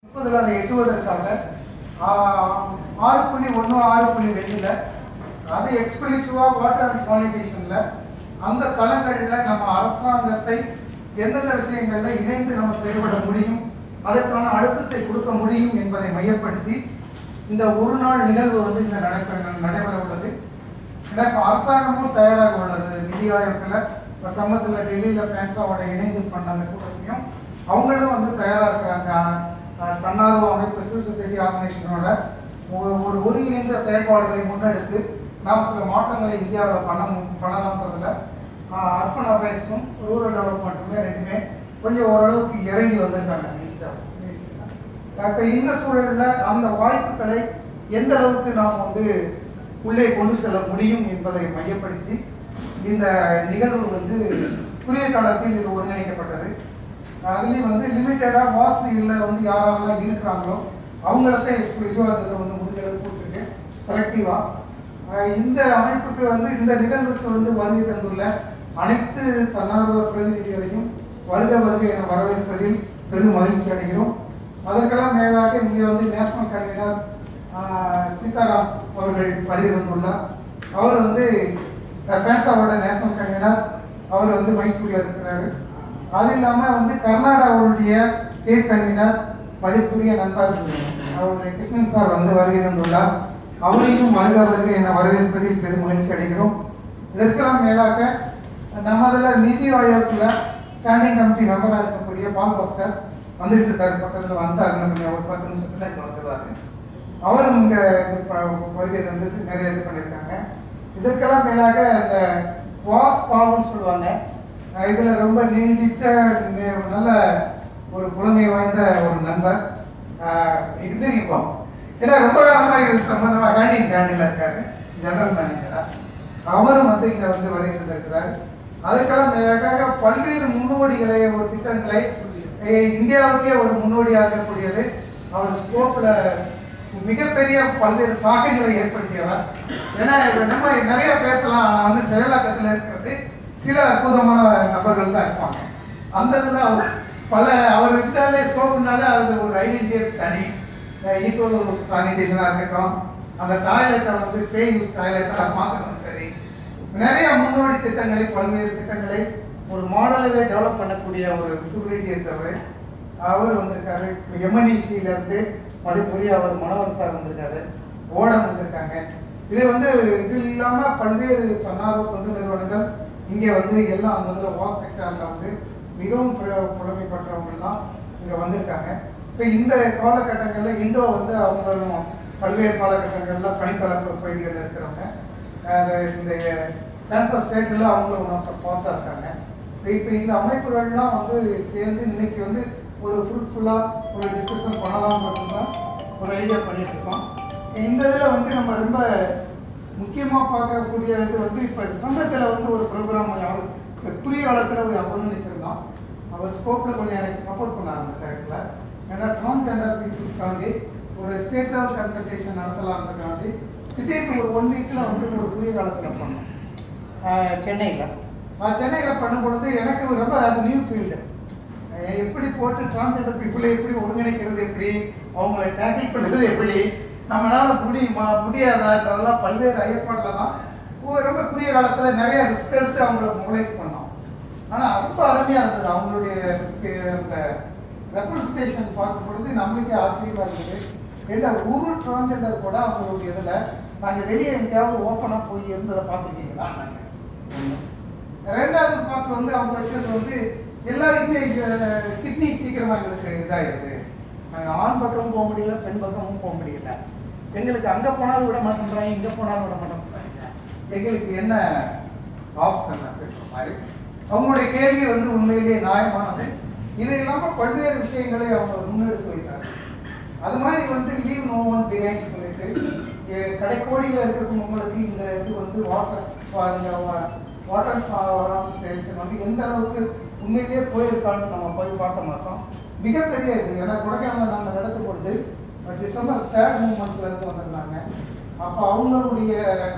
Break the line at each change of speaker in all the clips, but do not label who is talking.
முப்பதுல அதை எட்டுவதற்காக ஆஹ், ஆறு புள்ளி ஒன்று ஆறு புள்ளி ரெண்டுல அது எக்ஸ்க்ளூசிவா வாட்டர் அண்ட் சானிடேஷன்ல அந்த தளங்களில் நம்ம அரசாங்கத்தை எந்தெந்த விஷயங்கள்ல இணைந்து நம்ம செயல்பட முடியும் அதற்கான அழுத்தத்தை கொடுக்க முடியும் என்பதை மையப்படுத்தி இந்த ஒரு நாள் நிகழ்வு வந்து இங்க நடைபெற நடைபெற உள்ளது எனக்கு அரசாங்கமும் தயாராக உள்ளது நிதி ஆயோக்கில் இப்போ சமத்தில் டெல்லியில் பேன்சாவோட இணைந்து பண்ண அந்த கூட்டத்தையும் அவங்களும் வந்து தயாராக இருக்கிறாங்க அஹ் தன்னார்வ அமைப்பு சிவில் சொசைட்டி ஆர்கனைசேஷனோட ஒரு ஒரு ஒருங்கிணைந்த செயல்பாடுகளை முன்னெடுத்து நாம் சில மாற்றங்களை இந்தியாவில் பண்ண மு- பண்ணலாம்ன்றதுல அஹ் அர்பன் அஃபேர்ஸும் ரூரல் டெவலப்மெண்ட்டுமே ரெண்டுமே கொஞ்சம் ஓரளவுக்கு இறங்கி வந்திருக்காங்க இப்போ இந்த சூழல்ல அந்த வாய்ப்புகளை எந்த அளவுக்கு நாம் வந்து உள்ளே கொண்டு செல்ல முடியும் என்பதை மையப்படுத்தி இந்த நிகழ்வு வந்து குறுகிய காலத்தில் இது ஒருங்கிணைக்கப்பட்டது அதுலேயும் வந்து லிமிட்டடா வாசிகளில் வந்து யாரெல்லாம் இருக்கிறாங்களோ அவங்களத்தான் எக்ஸ்க்ளூசிவாக இருக்கிறத வந்து முடிஞ்ச அளவுக்கு கூப்பிட்டுருக்கு செலக்டிவா இந்த அமைப்புக்கு வந்து இந்த நிகழ்வுக்கு வந்து வருகை தந்துள்ள அனைத்து தன்னார்வ பிரதிநிதிகளையும் வருக வருகை என வரவேற்பதில் பெரும் மகிழ்ச்சி அடைகிறோம் அதற்கெல்லாம் மேலாக இங்கே வந்து நேஷனல் கன்வீனர் சீதாராம் அவர்கள் வருகை தந்துள்ளார் அவர் வந்து பேன்சாவோட நேஷனல் கன்வீனர் அவர் வந்து மைசூரில் இருக்கிறாரு அது இல்லாம வந்து கர்நாடகாவுடைய ஸ்டேட் கன்வீனர் மதிப்புரிய நண்பர் அவருடைய கிருஷ்ணன் சார் வந்து வருகை தந்துள்ளார் அவரையும் வருக வருக என வரவேற்பதில் பெரும் மகிழ்ச்சி அடைகிறோம் இதற்கெல்லாம் மேலாக நமதுல நிதி ஆயோக்ல ஸ்டாண்டிங் கமிட்டி மெம்பரா இருக்கக்கூடிய பால் பாஸ்கர் வந்துட்டு இருக்காரு பக்கத்துல வந்தாரு கொஞ்சம் ஒரு பத்து நிமிஷத்துல இங்க வந்துருவாரு அவரும் இங்க இது ப- வருகை தந்து நிறைய இது பண்ணியிருக்காங்க இதற்கெல்லாம் மேலாக இந்த வாஸ் பாவம்னு சொல்லுவாங்க அஹ் இதுல ரொம்ப நீடித்த நே- நல்ல ஒரு புலமை வாய்ந்த ஒரு நண்பர் அஹ் இது தெரியுமா ஏன்னா ரொம்ப காலமா இது சம்பந்தமா ஹேண்டிங் ஹேண்டில் இருக்காரு ஜெனரல் மேனேஜரா அவரும் வந்து இங்க வந்து வருகை தந்திருக்கிறார் அதுக்கெல்லாம் மேலாக பல்வேறு முன்னோடிகளை ஒரு திட்டங்களை அஹ் இந்தியாவுக்கே ஒரு முன்னோடியாகக்கூடியது அவர் ஸ்கோப்ல மிகப்பெரிய பல்வேறு தாக்கங்களை ஏற்படுத்தியவர் ஏன்னா இப்ப நம்ம நிறைய பேசலாம் ஆனா வந்து செயலாக்கத்தில் இருக்கிறது சில அற்புதமான நபர்கள் தான் இருப்பாங்க அந்த இதுல அவர் பல அவர் இருந்தாலே ஸ்கோப்னாலே அது ஒரு ஐடென்டிட்டியே தனி ஈகோ சானிடேஷனா இருக்கட்டும் அந்த டாய்லெட்டை வந்து பே யூஸ் டாய்லெட்டா மாற்றணும் சரி நிறைய முன்னோடி திட்டங்களை பல்வேறு திட்டங்களை ஒரு மாடலாவே டெவலப் பண்ணக்கூடிய ஒரு சூழ்நிலை இருந்தவர் அவர் வந்திருக்காரு எம்என்இசியில இருந்து மதிப்புரிய அவர் மனோகர் சார் வந்திருக்காரு ஓடம் வந்திருக்காங்க இது வந்து இது இல்லாம பல்வேறு தன்னார்வ தொண்டு நிறுவனங்கள் இங்க வந்து எல்லாம் அந்த இதுல வாஸ் செக்டர்ல வந்து மிகவும் புல- புலமை பெற்றவங்க எல்லாம் இங்க வந்திருக்காங்க இப்ப இந்த காலகட்டங்கள்ல இண்டோ வந்து அவங்களும் பல்வேறு காலகட்டங்கள்ல பணிக்கலப்பு பகுதிகள் இருக்கிறவங்க அஹ் இந்த கேன்சர் ஸ்டேட்ல அவங்களும் பார்ட்டா இருக்காங்க இப்ப இப்ப இந்த அமைப்புகள்லாம் வந்து சேர்ந்து இன்னைக்கு வந்து ஒரு ஃப்ரூட்ஃபுல்லா ஒரு டிஸ்கஷன் பண்ணலாம்ன்றது தான் ஒரு ஐடியா பண்ணிட்டு இருக்கோம் இந்த இதுல வந்து நம்ம ரொம்ப முக்கியமா பார்க்கக்கூடிய இது வந்து இப்ப சமயத்துல வந்து ஒரு ப்ரோக்ராம் யாரும் இப்ப குறுகிய காலத்துல ஒரு அப்பொண்ணு நினைச்சிருந்தோம் அவர் ஸ்கோப்ல கொஞ்சம் எனக்கு சப்போர்ட் பண்ணார் அந்த டைத்துல ஏன்னா டிரான்ஸ்ஜெண்டர் பீப்புள்ஸ்க்காண்டி ஒரு ஸ்டேட் லெவல் கன்சல்டேஷன் நடத்தலாம்ன்றதுக்காண்டி திடீர்னு ஒரு ஒன் வீக்ல வந்து ஒரு குறுகிய காலத்துல பண்ணோம் ஆஹ் சென்னையில ஆஹ் சென்னையில பண்ணும் பொழுது எனக்கு ரொம்ப அது நியூ ஃபீல்டு எப்படி போட்டு டிரான்ஸ்ஜெண்டர் பீப்புளை எப்படி ஒருங்கிணைக்கிறது எப்படி அவங்களை டேக்கிள் பண்றது எப்படி நம்மளால முடியுமா முடியாதான்றதெல்லாம் பல்வேறு ஐயப்பாடுல தான் ஒரு ரொம்ப குறுகிய காலத்துல நிறைய ரிஸ்க் எடுத்து அவங்கள மொபைலைஸ் பண்ணோம் ஆனா ரொம்ப அருமையா இருந்தது அவங்களுடைய அஹ், அந்த ரெப்ரஸன்டேஷன் பார்க்கும் பொழுது நம்மளுக்கே ஆச்சரியமா இருந்தது ஏன்னா ஒரு டிரான்ஸ்ஜெண்டர் கூட அவங்களுடைய இதுல நாங்க வெளியே எங்கேயாவது ஓப்பனா போய் இருந்ததை பார்த்துருக்கீங்களா நாங்க ரெண்டாவது பார்த்து வந்து அவங்க வச்சது வந்து எல்லாருக்குமே கிட்னி சீக்கிரமா எங்களுக்கு இதாயிருது நாங்க ஆண் பக்கமும் போக முடியல பெண் பக்கமும் போக முடியல எங்களுக்கு அங்க போனாலும் விட மாட்டேன்றாங்க இங்க போனாலும் விட மாட்டேன்றாங்க எங்களுக்கு என்ன ஆப்ஷன் அப்படின்ற மாதிரி அவங்களுடைய கேள்வி வந்து உண்மையிலேயே நியாயமானது இது இல்லாம பல்வேறு விஷயங்களை அவங்க முன்னெடுத்து வைத்தாங்க அது மாதிரி வந்து லீவ் நோ ஒன் பிஹைண்ட் சொல்லிட்டு எ- கடைக்கோடியில இருக்கிறவங்களுக்கு இந்த இது வந்து வாட்டர் வாட்டர் ஸ்டேஷன் வந்து எந்த அளவுக்கு உண்மையிலேயே போயிருக்கான்னு நம்ம போய் பார்க்க மாட்டோம் மிகப்பெரிய இது ஏன்னா கொடைக்கானல் நாங்கள் நடத்தும் பொழுது அஹ், டிசம்பர் தேர்ட் மூமெண்ட்ல இருந்து வந்திருந்தாங்க அப்போ அவங்களுடைய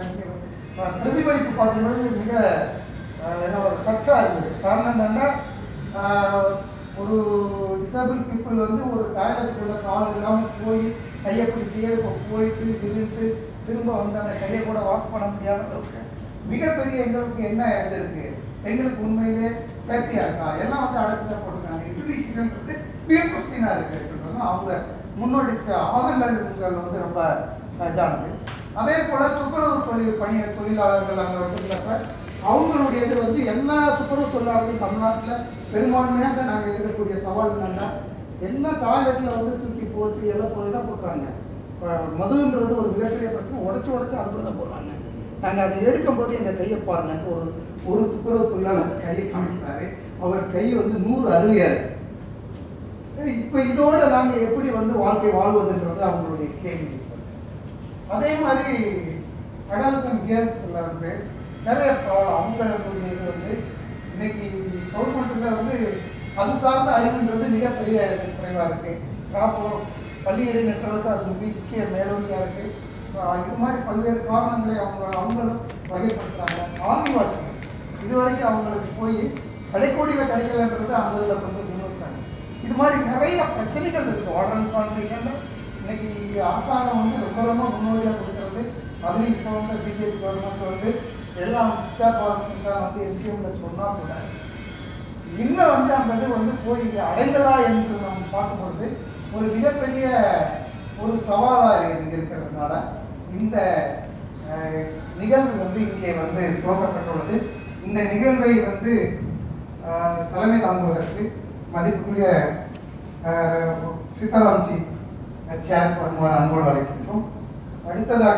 அஹ், பிரதிபலிப்பு பார்க்கும்பொழுது மிக அஹ், என்ன ஒரு கச்சா இருந்தது காரணம் என்னன்னா ஆஹ், ஒரு டிசபிள் பீப்புள் வந்து ஒரு டாய்லெட்டுக்குள்ள கால் இல்லாமல் போய் கையை பிடிச்சியே இப்போ போயிட்டு திரிட்டு திரும்ப வந்து அந்த கையை கூட வாஷ் பண்ண முடியாத அளவுக்கு மிகப்பெரிய எங்களுக்கு என்ன இது இருக்கு எங்களுக்கு உண்மையிலே சேஃப்டியா இருக்கா எல்லாம் வந்து அடைச்சு தான் போட்டிருக்காங்க யூட்டிலைசேஷன்றது பியர் கொஸ்டினா இருக்குன்றது அவங்க முன்னோடிச்ச ஆதங்கங்கள் வந்து ரொம்ப இதானது அதே போல துப்புரவு தொழில் பணி தொழிலாளர்கள் அங்க வச்சிருந்தப்ப அவங்களுடையது வந்து எல்லா துப்புரவு தொழிலாளர்களும் தமிழ்நாட்டில் பெரும்பான்மையாக நாங்கள் இருக்கக்கூடிய சவால் என்னன்னா எல்லா டாய்லெட்ல வந்து தூக்கி போட்டு எல்லாம் போய் தான் போட்டுறாங்க இப்ப மதுன்றது ஒரு மிகப்பெரிய பிரச்சனை உடச்சு உடச்சு அதுக்குள்ள தான் போடுறாங்க நாங்கள் அதை எடுக்கும் போது எங்கள் கையை பாருங்க ஒரு ஒரு துப்புரவு தொழிலாளர் கையை காமிக்கிறாரு அவர் கை வந்து நூறு அருவியா இருக்கு இப்ப இதோட நாங்க எப்படி வந்து வாழ்க்கை வாழ்வதுன்றது அவங்களுடைய கேள்வி அதே மாதிரி அடாலசன் கேர்ள்ஸ்ல வந்து நிறைய ப்ராப்ளம் அவங்களுடைய இது வந்து இன்னைக்கு கவர்மெண்ட்ல வந்து அது சார்ந்த அறிவுன்றது மிகப்பெரிய குறைவா இருக்கு காப்போம் பள்ளி இடைநிற்றதுக்கு அது முக்கிய மேலோங்கியா இருக்கு ஆஹ் இது மாதிரி பல்வேறு காரணங்களை அவங்க அவங்களும் வகைப்படுத்துறாங்க ஆதி வாசகம் இது வரைக்கும் அவங்களுக்கு போய் கடைக்கோடியில் கிடைக்கலன்றது அந்த இதில் கொஞ்சம் முன்வச்சாங்க இது மாதிரி நிறைய பிரச்சனைகள் இருக்கு ஆர்டர் ஃபவுண்டேஷன் இன்னைக்கு அரசாங்கம் வந்து ரொம்ப ரொம்ப முன்னோடியாக கொடுக்கறது அதுவும் இப்போ வந்து பிஜேபி கவர்மெண்ட் வந்து எல்லாம் சித்தா பாரதிஷா வந்து எஸ்டிஎம்ல சொன்னா கூட இன்னும் வந்து அந்த இது வந்து போய் அடைந்ததா என்று நாம் பார்க்கும்பொழுது ஒரு மிகப்பெரிய ஒரு சவாலாக இங்க இருக்கிறதுனால இந்த அஹ், நிகழ்வு வந்து இங்கே வந்து துவக்கப்பட்டுள்ளது இந்த நிகழ்வை வந்து அஹ், தலைமை தாங்குவதற்கு மதிப்புக்குரிய அஹ், சீதாராம்ஜி சேர் வருமாறு அன்போடு அழைக்கின்றோம் அடுத்ததாக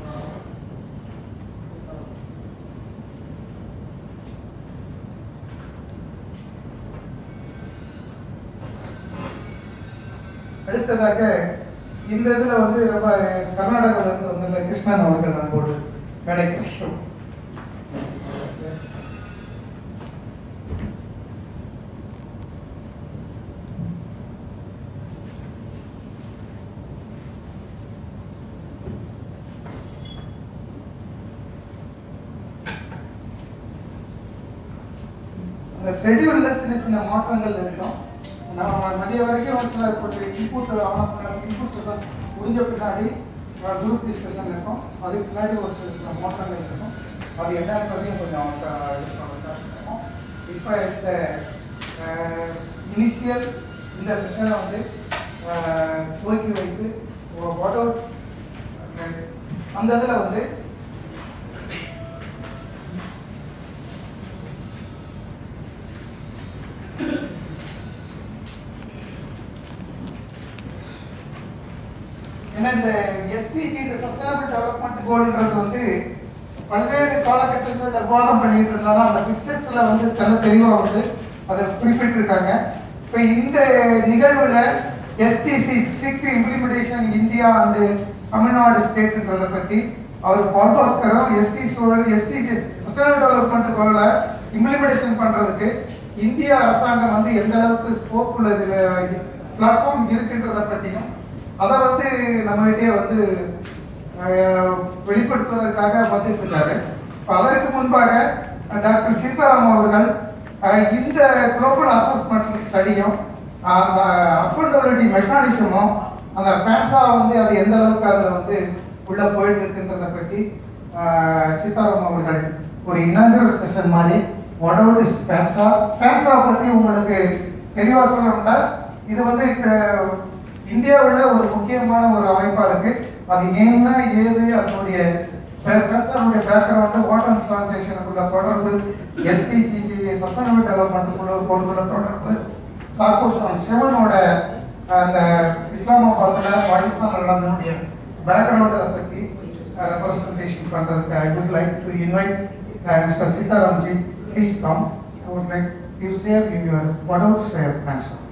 அடுத்ததாக இந்த இதுல வந்து ரொம்ப கர்நாடகாவில இருந்து வந்த கிருஷ்ணன் அவர்கள் அன்போடு மேடைக்கு வருகிறோம். அந்த ஷெடியூல்ல சின்ன சின்ன மாற்றங்கள் இருக்கும் நம்ம மதிய வரைக்கும் ஒரு சில கொஞ்சம் இன்புட் இன்புட் செஷன் முடிஞ்ச பின்னாடி குரூப் டிஸ்கஷன் இருக்கும் அதுக்கு பின்னாடி ஒரு சில சில மாற்றங்கள் இருக்கும் அது என்னன்றதையும் கொஞ்சம் அவங்க இருக்கும் இப்போ இந்த இனிஷியல் இந்த செஷனை வந்து அஹ், துவக்கி வைத்து வாட் அவுட் அந்த இதில் வந்து ஏன்னா இந்த எஸ்பிஜி இந்த சஸ்டைனபிள் டெவலப்மெண்ட் கோல்ன்றது வந்து பல்வேறு காலகட்டத்தில் விவாதம் பண்ணிட்டு இருந்தாலும் அந்த பிக்சர்ஸ்ல வந்து நல்ல தெளிவா வந்து அதை குறிப்பிட்டிருக்காங்க இப்போ இந்த நிகழ்வுல SPC six implementation India and Tamil Nadu ஸ்டேட்ன்றதை பத்தி அவர் பால் பாஸ்கரும் எஸ்டி எஸ்டிசி சஸ்டைனபிள் டெவலப்மெண்ட் கோல இம்ப்ளிமெண்டேஷன் பண்றதுக்கு இந்திய அரசாங்கம் வந்து எந்த அளவுக்கு ஸ்கோப் உள்ளது பிளாட்ஃபார்ம் இருக்குன்றதை பற்றியும் அதை வந்து நம்மகிட்டயே வந்து அஹ், வெளிப்படுத்துவதற்காக வந்துட்டு இருக்காரு இப்ப அதற்கு முன்பாக அஹ், டாக்டர் சீதாராம் அவர்கள் அஹ், இந்த குளோபல் அசஸ்மெண்ட் ஸ்டடியும் அந்த அக்கௌண்டபிலிட்டி மெக்கானிசமும் அந்த பேன்சா வந்து அது எந்த அளவுக்கு அதில் வந்து உள்ள போயிட்டு இருக்குன்றதை பற்றி அஹ், சீதாராம் அவர்கள் ஒரு இனாகரல் செஷன் மாதிரி what about is FANSA FANSA பற்றி உங்களுக்கு தெளிவாக சொல்லணும்னா இது வந்து இப்ப இந்தியாவில் ஒரு முக்கியமான ஒரு அமைப்பா இருக்கு அது என்ன ஏது அதனுடைய பேன்சாவுடைய பேக்ரவுண்டு வாட்டர் அண்ட் சானிடேஷனுக்குள்ள தொடர்பு எஸ்டிஜி சஸ்டைனபிள் டெவலப்மெண்ட்டுக்குள்ள கொண்டுள்ள தொடர்பு சாக்கோசான் சிவனோட அந்த இஸ்லாமாபாத்ல பாகிஸ்தான் நடந்தனுடைய பேக்ரவுண்ட் அதை பற்றி ரெப்ரசன்டேஷன் பண்றதுக்கு I would like to invite mister Sitaram ji please come I would like you share your what out share answer